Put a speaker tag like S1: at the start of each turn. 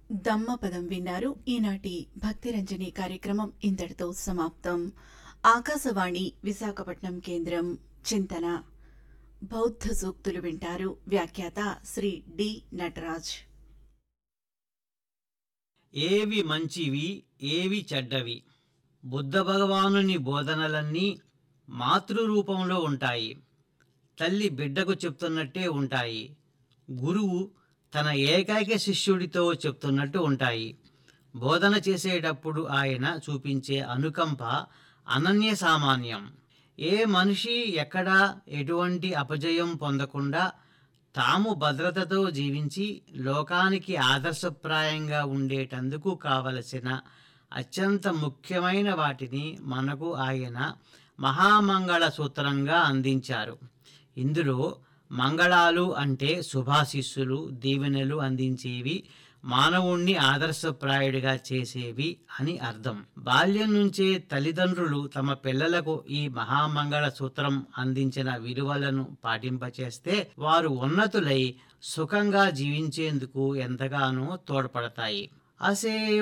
S1: దమ్మపదం విన్నారు ఈనాటి భక్తిరంజని కార్యక్రమం ఇంతటితో సమాప్తం ఆకాశవాణి విశాఖపట్నం కేంద్రం చింతన బౌద్ధ సూక్తులు వింటారు వ్యాఖ్యాత శ్రీ డి నటరాజ్
S2: ఏవి మంచివి ఏవి చెడ్డవి బుద్ధ భగవానుని బోధనలన్నీ మాతృరూపంలో ఉంటాయి తల్లి బిడ్డకు చెప్తున్నట్టే ఉంటాయి గురువు తన ఏకైక శిష్యుడితో చెప్తున్నట్టు ఉంటాయి బోధన చేసేటప్పుడు ఆయన చూపించే అనుకంప అనన్య సామాన్యం ఏ మనిషి ఎక్కడా ఎటువంటి అపజయం పొందకుండా తాము భద్రతతో జీవించి లోకానికి ఆదర్శప్రాయంగా ఉండేటందుకు కావలసిన అత్యంత ముఖ్యమైన వాటిని మనకు ఆయన మహామంగళ సూత్రంగా అందించారు ఇందులో మంగళాలు అంటే శుభాశిస్సులు దీవెనలు అందించేవి మానవుణ్ణి ఆదర్శప్రాయుడిగా చేసేవి అని అర్థం బాల్యం నుంచే తల్లిదండ్రులు తమ పిల్లలకు ఈ మహామంగళ సూత్రం అందించిన విలువలను పాటింపచేస్తే వారు ఉన్నతులై సుఖంగా జీవించేందుకు ఎంతగానో తోడ్పడతాయి అసే